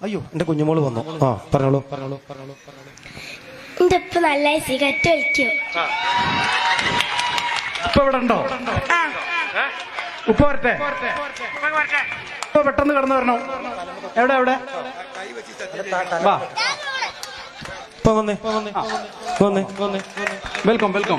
അയ്യോ എന്റെ കുഞ്ഞുമോള് വന്നു ആ പറഞ്ഞോളൂ പറഞ്ഞോളൂ പറഞ്ഞോളൂ എന്റെ ഉപ്പ നല്ല സിഗരറ്റ് വലിക്കും ഇപ്പൊ ഇവിടെ ഉണ്ടോ ഉപ്പ വരട്ടെ ഇപ്പൊ പെട്ടെന്ന് കടന്നു വരണോ എവിടെ എവിടെ വാ ഇപ്പൊ വന്നേ ആ, വന്നേ വന്നേ വെൽക്കം വെൽക്കം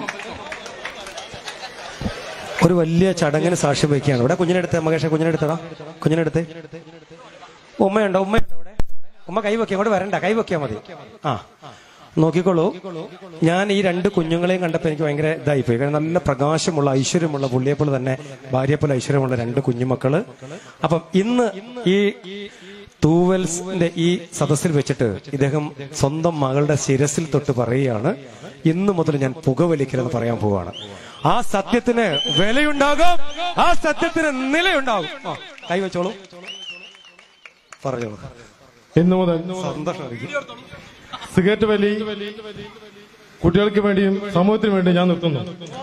ഒരു വലിയ ചടങ്ങിന് സാക്ഷ്യം വയ്ക്കുകയാണ് ഇവിടെ കുഞ്ഞിനെടുത്ത് മകേഷ കുഞ്ഞിനെടുത്തടാ കുഞ്ഞിനെടുത്ത് ഉമ്മയുണ്ടോ ഉമ്മയുണ്ടോ ഇവിടെ ഉമ്മ കൈ വെക്കാം ഇങ്ങോട്ട് വരണ്ട കൈ വെക്കാ മതി ആ നോക്കിക്കോളൂ ഞാൻ ഈ രണ്ട് കുഞ്ഞുങ്ങളെയും കണ്ടപ്പോൾ എനിക്ക് ഭയങ്കര ഇതായിപ്പോയി കാരണം നല്ല പ്രകാശമുള്ള ഐശ്വര്യമുള്ള പുള്ളിയെപ്പോലെ തന്നെ ഭാര്യയെപ്പോലെ ഐശ്വര്യമുള്ള രണ്ട് കുഞ്ഞുമക്കള് അപ്പം ഇന്ന് ഈ തൂവൽസിന്റെ ഈ സദസ്സിൽ വെച്ചിട്ട് ഇദ്ദേഹം സ്വന്തം മകളുടെ ശിരസിൽ തൊട്ട് പറയുകയാണ് ഇന്നു മുതൽ ഞാൻ പുകവലിക്കലെന്ന് പറയാൻ പോവാണ് ആ സത്യത്തിന് വിലയുണ്ടാകും ആ സത്യത്തിന് നിലയുണ്ടാകും ആ, കൈ വെച്ചോളൂ പറഞ്ഞോളൂ ഇന്നു മുതൽ സന്തോഷമായിരിക്കും സിഗരറ്റ് വലി കുട്ടികൾക്ക് വേണ്ടിയും സമൂഹത്തിന് വേണ്ടിയും ഞാൻ നിർത്തുന്നു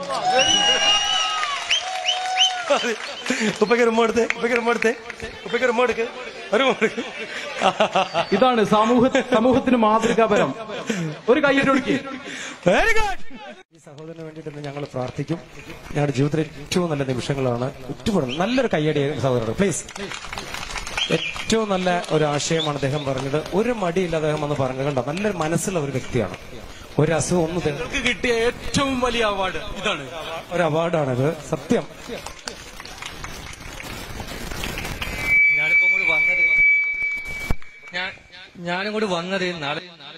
ഉപ്പയ്ക്ക് റിമോ എടുത്തേ ഉപ്പയ്ക്ക് റിമോ എടുത്തേ ഉപ്പയ്ക്ക് റിമോ എടുക്ക് ഒരു റിമോ എടുക്ക് ഇതാണ് സമൂഹ സമൂഹത്തിന് മാതൃകാപരം ഒരു കൈയ്യടി കൊടുക്കി വെരി ഗുഡ് ഈ സഹോദരന് വേണ്ടിയിട്ട് ഞങ്ങൾ പ്രാർത്ഥിക്കും ഞങ്ങളുടെ ജീവിതത്തിലെ ഏറ്റവും നല്ല നിമിഷങ്ങളാണ് ഉറ്റുപടുന്നത് നല്ലൊരു കയ്യടി സഹോദരൻ പ്ലീസ് ഏറ്റവും നല്ല ഒരു ആശയമാണ് അദ്ദേഹം പറഞ്ഞത് ഒരു മടിയില്ല അദ്ദേഹം വന്ന് പറഞ്ഞത് കണ്ടോ നല്ലൊരു മനസ്സുള്ള ഒരു വ്യക്തിയാണ് ഒരു അസുഖം ഒന്നും തരും നിങ്ങൾക്ക് കിട്ടിയ ഏറ്റവും വലിയ അവാർഡ് ഇതാണ് ഒരു അവാർഡാണിത് സത്യം ഞാനിപ്പോ കൂടി വന്നത് ഞാൻ ഞാനും കൂടി വന്നത് നാളെ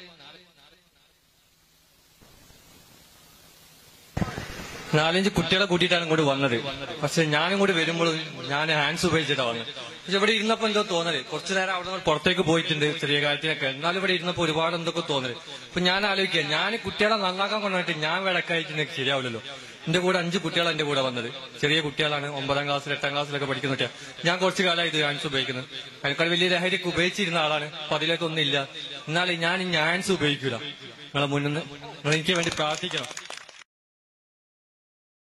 നാലഞ്ച് കുട്ടികളെ കൂട്ടിയിട്ടാണ് ഇങ്ങോട്ട് വന്നത് പക്ഷെ ഞാനും കൂടി വരുമ്പോൾ ഞാൻ ഹാൻഡ്സ് ഉപയോഗിച്ചിട്ടാണ് വന്നത് പക്ഷെ ഇവിടെ ഇരുന്നപ്പോ എന്തോ തോന്നല് കുറച്ചു നേരം അവിടെ നിന്ന് പുറത്തേക്ക് പോയിട്ടുണ്ട് ചെറിയ കാര്യത്തിനൊക്കെ എന്നാലും ഇവിടെ ഇരുന്നപ്പോ ഒരുപാട് എന്തൊക്കെ തോന്നല് അപ്പൊ ഞാൻ ആലോചിക്കുക ഞാൻ കുട്ടികളെ നന്നാക്കാൻ കൊണ്ടുപോയിട്ട് ഞാൻ വിളക്കായിട്ട് ശരിയാവില്ലല്ലോ എന്റെ കൂടെ അഞ്ച് കുട്ടികളാണ് എന്റെ കൂടെ വന്നത് ചെറിയ കുട്ടികളാണ് ഒമ്പതാം ക്ലാസ്സിൽ എട്ടാം ക്ലാസ്സിലൊക്കെ പഠിക്കുന്ന കുട്ടികൾ ഞാൻ കുറച്ച് കാലമായി ഇത് ഹാൻഡ്സ് ഉപയോഗിക്കുന്നത് അതിനേക്കാൾ വലിയ ലഹരിക്ക് ഉപയോഗിച്ചിരുന്ന ആളാണ് അപ്പൊ അതിലേക്കൊന്നും ഇല്ല എന്നാലും ഞാൻ ഈ ഹാൻഡ്സ് ഉപയോഗിക്കൂല നിങ്ങളെ മുന്നിൽ നിന്ന് നിങ്ങൾ എനിക്ക് വേണ്ടി പ്രാർത്ഥിക്കണം